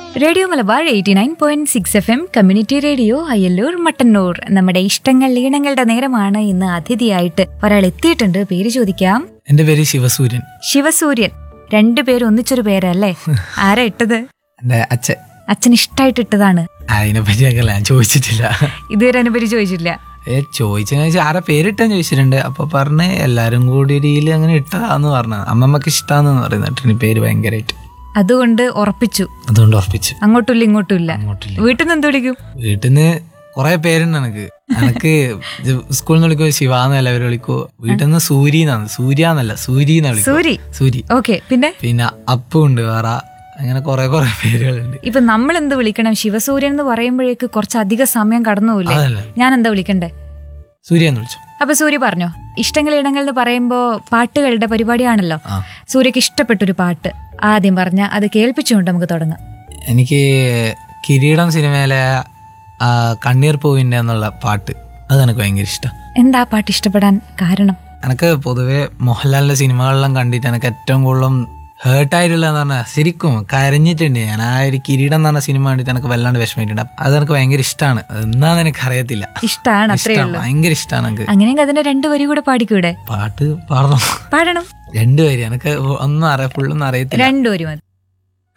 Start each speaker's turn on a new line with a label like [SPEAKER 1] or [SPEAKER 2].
[SPEAKER 1] radio Malabar eighty nine point six F M community radio Ayyallur Mattannur നമ്മുടെ ഇഷ്ടങ്ങൾ ഈണങ്ങളുടെ നേരമാണ് ഇന്ന് അതിഥിയായിട്ട് ഒരാൾ എത്തിയിട്ടുണ്ട് പേര് ചോദിക്കാം
[SPEAKER 2] എന്റെ പേര് ശിവസൂര്യൻ
[SPEAKER 1] ശിവസൂര്യൻ രണ്ടുപേരും ഒന്നിച്ചൊരു പേരല്ലേ ആരാ ഇട്ടത്
[SPEAKER 2] എന്റെ അച്ഛൻ
[SPEAKER 1] അച്ഛൻ ഇഷ്ടായിട്ട് ഇട്ടതാണ്
[SPEAKER 2] അതിനെ പറ്റിയൊക്കെ ഞാൻ ചോദിച്ചിട്ടില്ല
[SPEAKER 1] ഇതുവരെ അതിനെ പറ്റി ചോദിച്ചില്ല
[SPEAKER 2] ഏ ചോദിച്ചെന്ന് വെച്ചാൽ ആരാ പേരിട്ടെന്ന് ചോദിച്ചിട്ടുണ്ട് അപ്പൊ പറഞ്ഞ് എല്ലാരും കൂടി രീതിയിൽ അങ്ങനെ ഇട്ടതാന്ന് പറഞ്ഞ അമ്മമ്മക്ക് ഇഷ്ടാന്ന് പറയുന്നിട്ട് പേര് ഭയങ്കരമായിട്ട്
[SPEAKER 1] അതുകൊണ്ട് ഉറപ്പിച്ചു
[SPEAKER 2] അതുകൊണ്ട് ഉറപ്പിച്ചു
[SPEAKER 1] അങ്ങോട്ടുമില്ല ഇങ്ങോട്ടുമില്ല
[SPEAKER 2] അങ്ങോട്ടില്ല
[SPEAKER 1] വീട്ടിൽ നിന്ന് എന്ത് വിളിക്കും
[SPEAKER 2] വീട്ടിൽ നിന്ന് കുറെ പേരുണ്ട് എനിക്ക് എനിക്ക് സ്കൂളിൽ നിന്ന് വിളിക്കുമോ ശിവാന്ന് എല്ലാവരും വിളിക്കോ വീട്ടിൽ നിന്ന് സൂര്യന്നാണ് സൂര്യ സൂര്യന്ന് വിളിക്കും
[SPEAKER 1] സൂരി
[SPEAKER 2] സൂരി
[SPEAKER 1] ഓക്കെ പിന്നെ
[SPEAKER 2] പിന്നെ അപ്പു ഉണ്ട് വേറെ അങ്ങനെ കുറെ കുറെ പേരുകളുണ്ട്
[SPEAKER 1] ഇപ്പൊ നമ്മൾ എന്ത് വിളിക്കണം ശിവസൂര്യൻ എന്ന് പറയുമ്പോഴേക്ക് കുറച്ച് അധിക സമയം കടന്നുപോയില്ലേ
[SPEAKER 2] അതല്ലേ
[SPEAKER 1] ഞാൻ എന്താ വിളിക്കണ്ടേ
[SPEAKER 2] സൂര്യ എന്ന് വിളിച്ചു
[SPEAKER 1] അപ്പൊ സൂര്യ പറഞ്ഞോ ഇഷ്ടങ്ങൾ ഇടങ്ങൾ എന്ന് പറയുമ്പോ പാട്ടുകളുടെ പരിപാടിയാണല്ലോ
[SPEAKER 2] ആ
[SPEAKER 1] സൂര്യക്ക് ഇഷ്ടപ്പെട്ടൊരു പാട്ട് ആദ്യം പറഞ്ഞ അത് കേൾപ്പിച്ചുകൊണ്ട് നമുക്ക് തുടങ്ങാം
[SPEAKER 2] എനിക്ക് കിരീടം സിനിമയിലെ ആ, കണ്ണീർ പൂവിൻ്റെ എന്നുള്ള പാട്ട് അത് എനിക്ക് ഭയങ്കര ഇഷ്ടം
[SPEAKER 1] എന്താ ആ പാട്ട് ഇഷ്ടപ്പെടാൻ കാരണം
[SPEAKER 2] എനിക്ക് പൊതുവെ മോഹൻലാലിന്റെ സിനിമകളെല്ലാം കണ്ടിട്ട് എനിക്ക് ഏറ്റവും കൂടുതലും ഹേർട്ടായിട്ടുള്ളതെന്ന് പറഞ്ഞാൽ ശരിക്കും കരഞ്ഞിട്ടുണ്ട് ഞാൻ ആ ഒരു കിരീടം എന്ന് പറഞ്ഞ സിനിമ കണ്ടിട്ട് എനിക്ക് വല്ലാണ്ട് വിഷമിട്ടുണ്ട് അത് എനിക്ക് ഭയങ്കര ഇഷ്ടമാണ് എന്നാന്ന് എനിക്ക് അറിയത്തില്ല
[SPEAKER 1] ഇഷ്ടാണ് അത്രേ
[SPEAKER 2] ഇഷ്ടമാണ്
[SPEAKER 1] ഉള്ളൂ
[SPEAKER 2] ഭയങ്കര ഇഷ്ടമാണ് എനിക്ക്
[SPEAKER 1] അങ്ങനെയെങ്കിൽ അതിന്റെ രണ്ടു വരി കൂടെ പാടിക്കൂടെ
[SPEAKER 2] പാട്ട് പാടണം
[SPEAKER 1] പാടണം
[SPEAKER 2] രണ്ടുപേരും എനിക്ക് ഒന്നും അറിയാം ഫുള്ളൊന്നും അറിയത്തില്ല
[SPEAKER 1] രണ്ടു വരി മതി